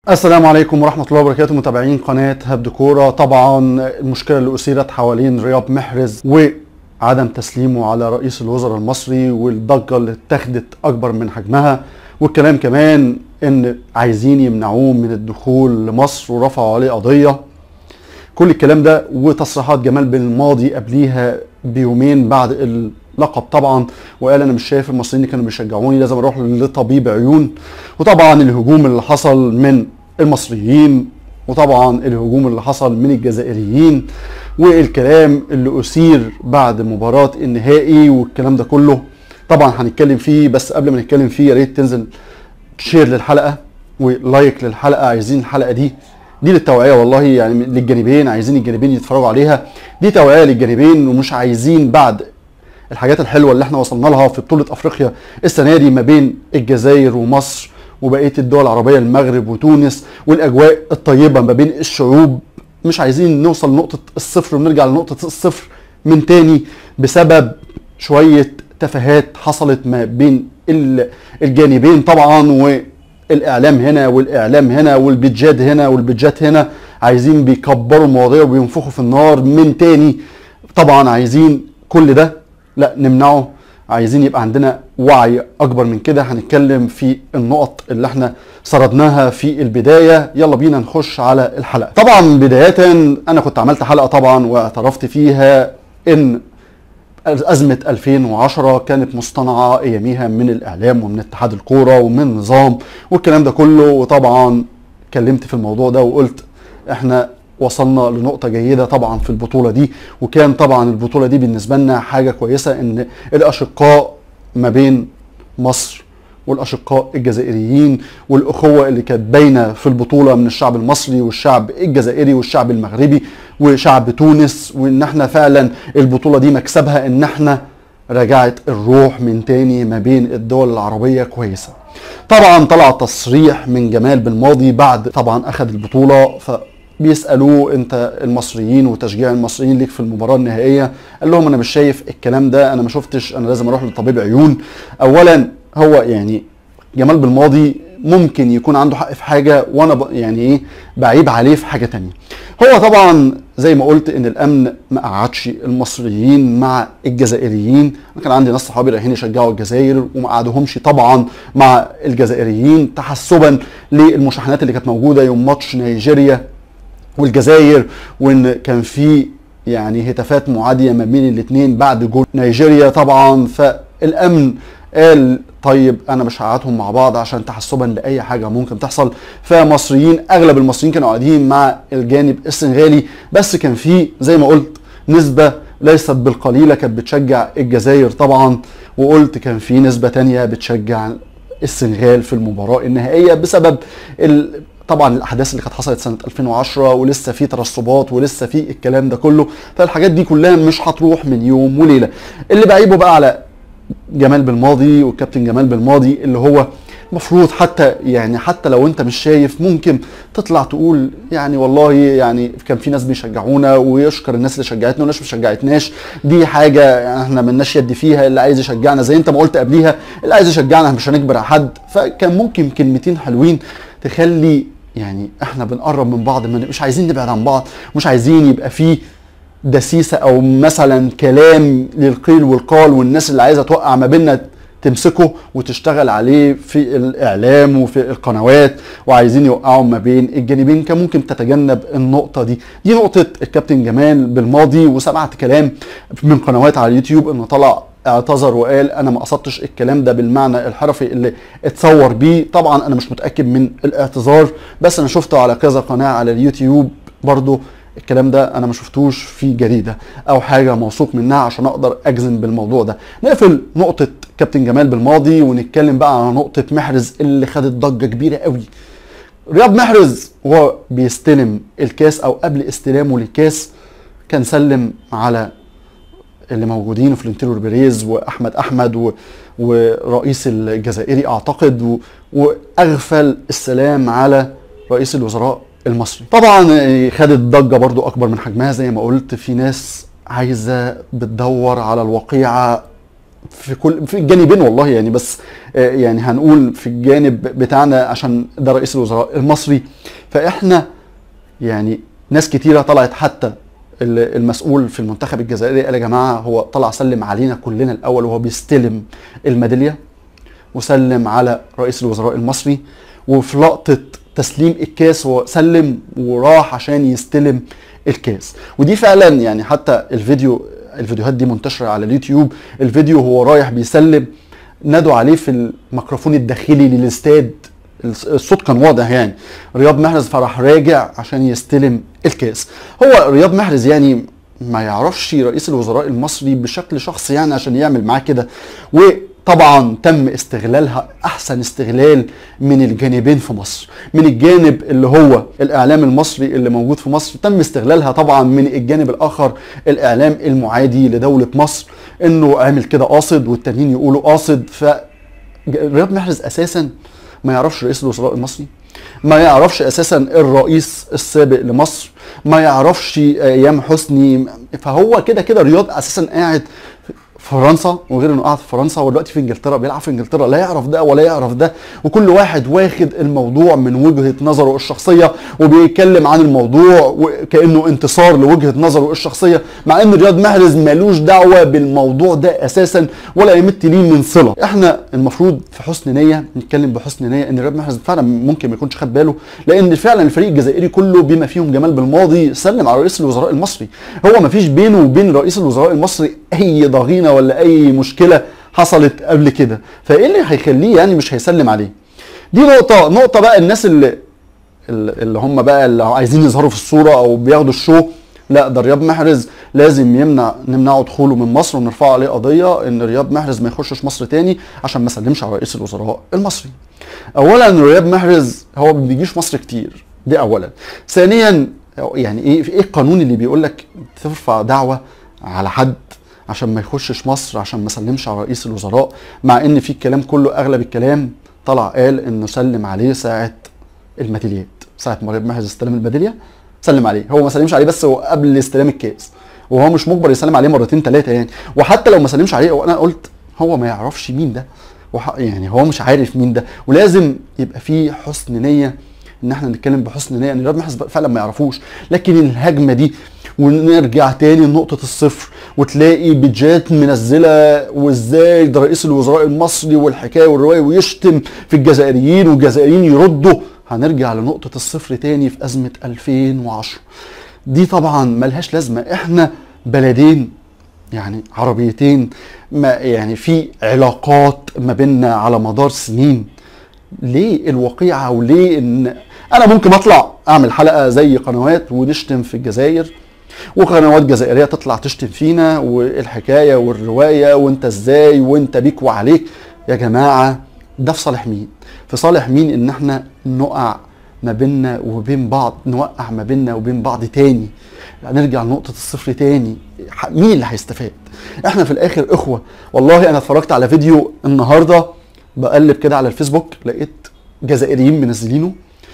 السلام عليكم ورحمة الله وبركاته متابعين قناة هبد كورة طبعا المشكلة اللي أثيرت حوالين رياض محرز وعدم تسليمه على رئيس الوزراء المصري والضجة اللي اتخذت أكبر من حجمها والكلام كمان إن عايزين يمنعوه من الدخول لمصر ورفعوا عليه قضية كل الكلام ده وتصريحات جمال بالماضي قبليها بيومين بعد اللقب طبعا وقال انا مش شايف المصريين اللي كانوا بيشجعوني لازم اروح لطبيب عيون وطبعا الهجوم اللي حصل من المصريين وطبعا الهجوم اللي حصل من الجزائريين والكلام اللي اثير بعد مباراه النهائي والكلام ده كله طبعا هنتكلم فيه بس قبل ما نتكلم فيه يا ريت تنزل شير للحلقه ولايك للحلقه عايزين الحلقه دي دي للتوعيه والله يعني للجانبين عايزين الجانبين يتفرجوا عليها دي توعيه للجانبين ومش عايزين بعد الحاجات الحلوه اللي احنا وصلنا لها في بطوله افريقيا السنه دي ما بين الجزائر ومصر وبقيه الدول العربيه المغرب وتونس والاجواء الطيبه ما بين الشعوب مش عايزين نوصل لنقطه الصفر ونرجع لنقطه الصفر من تاني بسبب شويه تفاهات حصلت ما بين الجانبين طبعا والاعلام هنا والاعلام هنا والبيتجات هنا والبيتجات هنا عايزين بيكبروا المواضيع وبينفخوا في النار من تاني طبعا عايزين كل ده لا نمنعه عايزين يبقى عندنا وعي اكبر من كده هنتكلم في النقط اللي احنا سردناها في البدايه يلا بينا نخش على الحلقه طبعا بدايه انا كنت عملت حلقه طبعا واعترفت فيها ان أزمة 2010 كانت مصطنعة أياميها من الإعلام ومن اتحاد الكورة ومن نظام والكلام ده كله وطبعا اتكلمت في الموضوع ده وقلت احنا وصلنا لنقطة جيدة طبعا في البطولة دي وكان طبعا البطولة دي بالنسبة لنا حاجة كويسة ان الأشقاء ما بين مصر والأشقاء الجزائريين والأخوة اللي كانت باينة في البطولة من الشعب المصري والشعب الجزائري والشعب المغربي وشعب تونس وان احنا فعلا البطولة دي مكسبها ان احنا رجعت الروح من تاني ما بين الدول العربية كويسة طبعا طلع تصريح من جمال بالماضي بعد طبعا اخذ البطولة ف بيسالوه انت المصريين وتشجيع المصريين ليك في المباراه النهائيه قال لهم انا مش شايف الكلام ده انا ما شفتش انا لازم اروح لطبيب عيون اولا هو يعني جمال بالماضي ممكن يكون عنده حق في حاجه وانا ب... يعني ايه بعيب عليه في حاجه تانية هو طبعا زي ما قلت ان الامن ما قعدش المصريين مع الجزائريين انا كان عندي ناس صحابي رايحين يشجعوا الجزائر وما قعدوهمش طبعا مع الجزائريين تحسبا للمشاحنات اللي كانت موجوده يوم ماتش نيجيريا والجزائر وان كان في يعني هتافات معاديه ما بين الاثنين بعد جول نيجيريا طبعا فالامن قال طيب انا مش هقعدهم مع بعض عشان تحسبا لاي حاجه ممكن تحصل فمصريين اغلب المصريين كانوا قاعدين مع الجانب السنغالي بس كان في زي ما قلت نسبه ليست بالقليله كانت بتشجع الجزائر طبعا وقلت كان في نسبه تانية بتشجع السنغال في المباراه النهائيه بسبب ال طبعا الاحداث اللي كانت حصلت سنه 2010 ولسه في ترسبات ولسه في الكلام ده كله فالحاجات دي كلها مش هتروح من يوم وليله اللي بعيبه بقى على جمال بالماضي والكابتن جمال بالماضي اللي هو المفروض حتى يعني حتى لو انت مش شايف ممكن تطلع تقول يعني والله يعني كان في ناس بيشجعونا ويشكر الناس اللي شجعتنا والناس ما شجعتناش دي حاجه يعني احنا ملناش يد فيها اللي عايز يشجعنا زي انت ما قلت قبليها اللي عايز يشجعنا مش هنجبر على حد فكان ممكن كلمتين حلوين تخلي يعني احنا بنقرب من بعض مش عايزين نبعد عن بعض مش عايزين يبقى فيه دسيسه او مثلا كلام للقيل والقال والناس اللي عايزه توقع ما بيننا تمسكه وتشتغل عليه في الاعلام وفي القنوات وعايزين يوقعوا ما بين الجانبين كان ممكن تتجنب النقطه دي دي نقطه الكابتن جمال بالماضي وسمعت كلام من قنوات على اليوتيوب انه طلع اعتذر وقال انا ما قصدتش الكلام ده بالمعنى الحرفي اللي اتصور بيه طبعا انا مش متاكد من الاعتذار بس انا شفته على كذا قناه على اليوتيوب برضو الكلام ده انا ما شفتوش في جريده او حاجه موثوق منها عشان اقدر اجزم بالموضوع ده نقفل نقطه كابتن جمال بالماضي ونتكلم بقى على نقطه محرز اللي خدت ضجه كبيره قوي رياض محرز وهو بيستلم الكاس او قبل استلامه للكاس كان سلم على اللي موجودين فلورنتينو بيريز واحمد احمد و... ورئيس الجزائري اعتقد و... واغفل السلام على رئيس الوزراء المصري طبعا خدت ضجه برضو اكبر من حجمها زي ما قلت في ناس عايزه بتدور على الوقيعه في كل في الجانبين والله يعني بس آه، يعني هنقول في الجانب بتاعنا عشان ده رئيس الوزراء المصري فاحنا يعني ناس كتيره طلعت حتى ال- المسؤول في المنتخب الجزائري قال يا جماعه هو طلع سلم علينا كلنا الاول وهو بيستلم الميداليه وسلم على رئيس الوزراء المصري وفي لقطه تسليم الكاس هو سلم وراح عشان يستلم الكاس ودي فعلا يعني حتى الفيديو الفيديوهات دي منتشره على اليوتيوب الفيديو هو رايح بيسلم نادوا عليه في الميكروفون الداخلي للاستاد الصوت كان واضح يعني رياض محرز فراح راجع عشان يستلم الكاس هو رياض محرز يعني ما يعرفش رئيس الوزراء المصري بشكل شخصي يعني عشان يعمل معاه كده وطبعا تم استغلالها احسن استغلال من الجانبين في مصر من الجانب اللي هو الاعلام المصري اللي موجود في مصر تم استغلالها طبعا من الجانب الاخر الاعلام المعادي لدولة مصر انه عامل كده قاصد والتانيين يقولوا قاصد ف رياض محرز اساسا ما يعرفش رئيس الوزراء المصري ما يعرفش اساسا الرئيس السابق لمصر ما يعرفش ايام حسني فهو كده كده رياض اساسا قاعد في فرنسا وغير انه قاعد في فرنسا ودلوقتي في انجلترا بيلعب في انجلترا لا يعرف ده ولا يعرف ده وكل واحد واخد الموضوع من وجهه نظره الشخصيه وبيتكلم عن الموضوع وكانه انتصار لوجهه نظره الشخصيه مع ان رياض محرز مالوش دعوه بالموضوع ده اساسا ولا يمت ليه من صله احنا المفروض في حسن نيه نتكلم بحسن نيه ان رياض محرز فعلا ممكن ما يكونش خد باله لان فعلا الفريق الجزائري كله بما فيهم جمال بالماضي سلم على رئيس الوزراء المصري هو ما فيش بينه وبين رئيس الوزراء المصري اي ضغينه ولا اي مشكله حصلت قبل كده فايه اللي هيخليه يعني مش هيسلم عليه دي نقطه نقطه بقى الناس اللي اللي هم بقى اللي عايزين يظهروا في الصوره او بياخدوا الشو لا ده رياض محرز لازم يمنع نمنعه دخوله من مصر ونرفع عليه قضيه ان رياض محرز ما يخشش مصر تاني عشان ما سلمش على رئيس الوزراء المصري. اولا رياض محرز هو ما بيجيش مصر كتير دي اولا. ثانيا يعني ايه ايه القانون اللي بيقول لك ترفع دعوه على حد عشان ما يخشش مصر عشان ما سلمش على رئيس الوزراء مع ان في الكلام كله اغلب الكلام طلع قال انه سلم عليه ساعه الميداليات ساعه ما رياض محرز استلم الميداليه سلم عليه هو ما سلمش عليه بس هو قبل استلام الكاس وهو مش مجبر يسلم عليه مرتين ثلاثه يعني وحتى لو ما سلمش عليه وانا قلت هو ما يعرفش مين ده وح... يعني هو مش عارف مين ده ولازم يبقى في حسن نيه ان احنا نتكلم بحسن نيه ان رياض محرز فعلا ما يعرفوش لكن الهجمه دي ونرجع تاني لنقطة الصفر وتلاقي بيجات منزلة وازاي ده رئيس الوزراء المصري والحكاية والرواية ويشتم في الجزائريين والجزائريين يردوا هنرجع لنقطة الصفر تاني في أزمة 2010 دي طبعا ملهاش لازمة احنا بلدين يعني عربيتين ما يعني في علاقات ما بيننا على مدار سنين ليه الوقيعة وليه ان انا ممكن اطلع اعمل حلقة زي قنوات ونشتم في الجزائر وقنوات جزائريه تطلع تشتم فينا والحكايه والروايه وانت ازاي وانت بيك وعليك يا جماعه ده في صالح مين؟ في صالح مين ان احنا نقع ما بيننا وبين بعض نوقع ما بيننا وبين بعض تاني نرجع لنقطة الصفر تاني مين اللي هيستفاد احنا في الاخر اخوة والله انا اتفرجت على فيديو النهاردة بقلب كده على الفيسبوك لقيت جزائريين منزلينه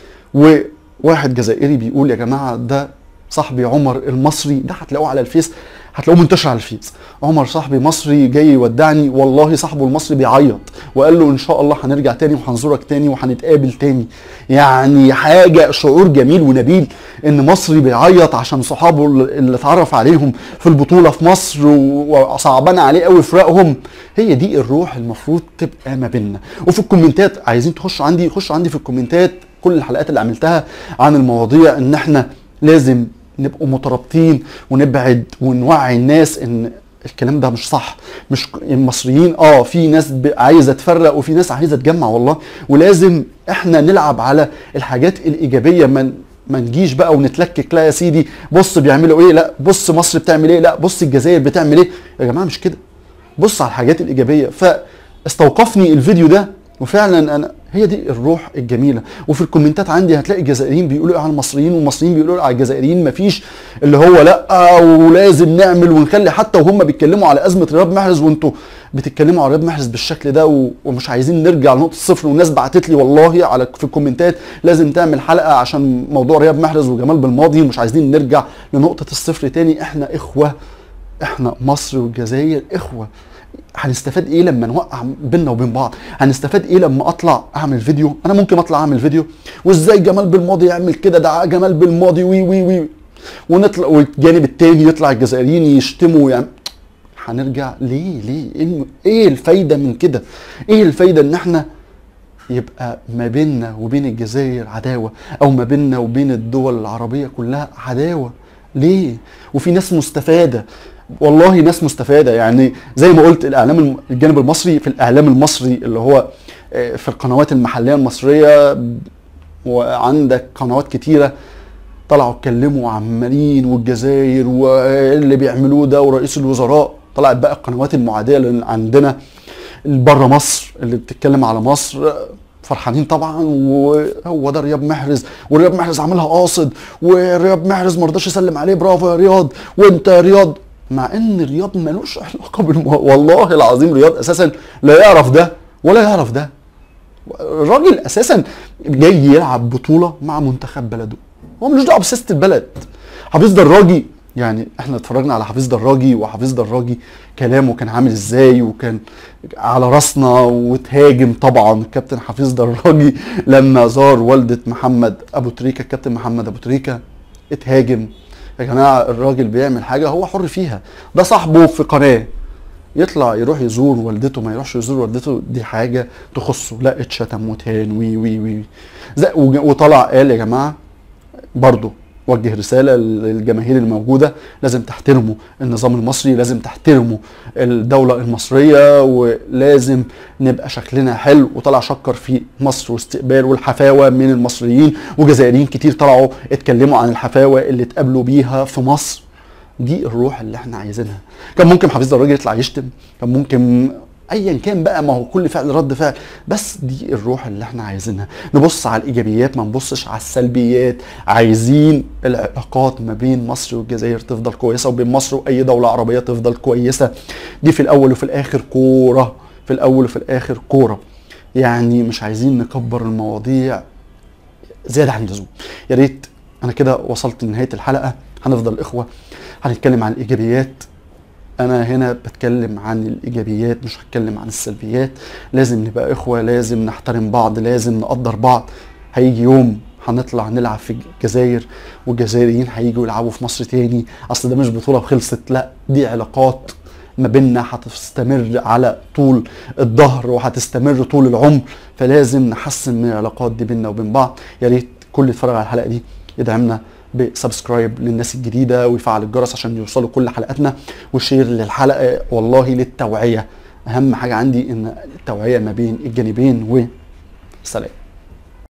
وواحد جزائري بيقول يا جماعة ده صاحبي عمر المصري ده هتلاقوه على الفيس هتلاقوه منتشر على الفيس عمر صاحبي مصري جاي يودعني والله صاحبه المصري بيعيط وقال له ان شاء الله هنرجع تاني وهنزورك تاني وهنتقابل تاني يعني حاجه شعور جميل ونبيل ان مصري بيعيط عشان صحابه اللي اتعرف عليهم في البطوله في مصر وصعبان عليه قوي فراقهم هي دي الروح المفروض تبقى ما بيننا وفي الكومنتات عايزين تخشوا عندي خشوا عندي في الكومنتات كل الحلقات اللي عملتها عن المواضيع ان احنا لازم نبقوا مترابطين ونبعد ونوعي الناس ان الكلام ده مش صح مش المصريين اه في ناس عايزه تفرق وفي ناس عايزه تجمع والله ولازم احنا نلعب على الحاجات الايجابيه من ما نجيش بقى ونتلكك لا يا سيدي بص بيعملوا ايه لا بص مصر بتعمل ايه لا بص الجزائر بتعمل ايه يا جماعه مش كده بص على الحاجات الايجابيه فاستوقفني الفيديو ده وفعلا انا هي دي الروح الجميله وفي الكومنتات عندي هتلاقي الجزائريين بيقولوا على المصريين والمصريين بيقولوا على الجزائريين مفيش اللي هو لا ولازم نعمل ونخلي حتى وهم بيتكلموا على ازمه رياض محرز وانتوا بتتكلموا على رياض محرز بالشكل ده ومش عايزين نرجع لنقطه الصفر والناس بعتت لي والله على في الكومنتات لازم تعمل حلقه عشان موضوع رياض محرز وجمال بالماضي ومش عايزين نرجع لنقطه الصفر تاني احنا اخوه احنا مصر والجزائر اخوه هنستفاد ايه لما نوقع بينا وبين بعض هنستفاد ايه لما اطلع اعمل فيديو انا ممكن اطلع اعمل فيديو وازاي جمال بالماضي يعمل كده ده جمال بالماضي وي وي وي ونطلع والجانب التاني يطلع الجزائريين يشتموا يعني هنرجع ليه ليه ايه الم- ايه الفايده من كده ايه الفايده ان احنا يبقى ما بيننا وبين الجزائر عداوه او ما بيننا وبين الدول العربيه كلها عداوه ليه وفي ناس مستفاده والله ناس مستفاده يعني زي ما قلت الاعلام الم- الجانب المصري في الاعلام المصري اللي هو آه، في القنوات المحليه المصريه وعندك قنوات كتيره طلعوا اتكلموا عمالين والجزائر واللي بيعملوه ده ورئيس الوزراء طلعت بقى القنوات المعاديه اللي عندنا بره مصر اللي بتتكلم على مصر فرحانين طبعا وهو ده رياض محرز ورياض محرز عاملها قاصد ورياض محرز ما رضاش يسلم عليه برافو يا رياض وانت يا رياض مع ان رياض ملوش علاقه بالمو... والله العظيم رياض اساسا لا يعرف ده ولا يعرف ده الراجل اساسا جاي يلعب بطوله مع منتخب بلده هو ملوش دعوه بسياسه البلد حفيظ دراجي يعني احنا اتفرجنا على حفيظ دراجي وحفيظ دراجي كلامه كان عامل ازاي وكان على راسنا وتهاجم طبعا الكابتن حفيظ دراجي لما زار والده محمد ابو تريكه الكابتن محمد ابو تريكه اتهاجم يا جماعه الراجل بيعمل حاجه هو حر فيها ده صاحبه في قناه يطلع يروح يزور والدته ما يروحش يزور والدته دي حاجه تخصه لا اتشتم وتهان وي وي وي زي وج- وطلع قال يا جماعه برضه وجه رساله للجماهير الموجوده لازم تحترموا النظام المصري لازم تحترموا الدوله المصريه ولازم نبقى شكلنا حلو وطلع شكر في مصر واستقبال والحفاوه من المصريين وجزائريين كتير طلعوا اتكلموا عن الحفاوه اللي اتقابلوا بيها في مصر دي الروح اللي احنا عايزينها كان ممكن حفيظ الراجل يطلع يشتم كان ممكن ايا كان بقى ما هو كل فعل رد فعل بس دي الروح اللي احنا عايزينها نبص على الايجابيات ما نبصش على السلبيات عايزين العلاقات ما بين مصر والجزائر تفضل كويسه وبين مصر واي دوله عربيه تفضل كويسه دي في الاول وفي الاخر كوره في الاول وفي الاخر كوره يعني مش عايزين نكبر المواضيع زياده عن اللزوم يا ريت انا كده وصلت لنهايه الحلقه هنفضل اخوه هنتكلم عن الايجابيات انا هنا بتكلم عن الايجابيات مش هتكلم عن السلبيات لازم نبقى اخوه لازم نحترم بعض لازم نقدر بعض هيجي يوم هنطلع نلعب في الجزائر والجزائريين هيجوا يلعبوا في مصر تاني اصل ده مش بطوله وخلصت لا دي علاقات ما بيننا هتستمر على طول الظهر وهتستمر طول العمر فلازم نحسن من العلاقات دي بيننا وبين بعض يا ريت كل اللي اتفرج على الحلقه دي يدعمنا بسبسكرايب للناس الجديده ويفعل الجرس عشان يوصلوا كل حلقاتنا وشير للحلقه والله للتوعيه اهم حاجه عندي ان التوعيه ما بين الجانبين وسلام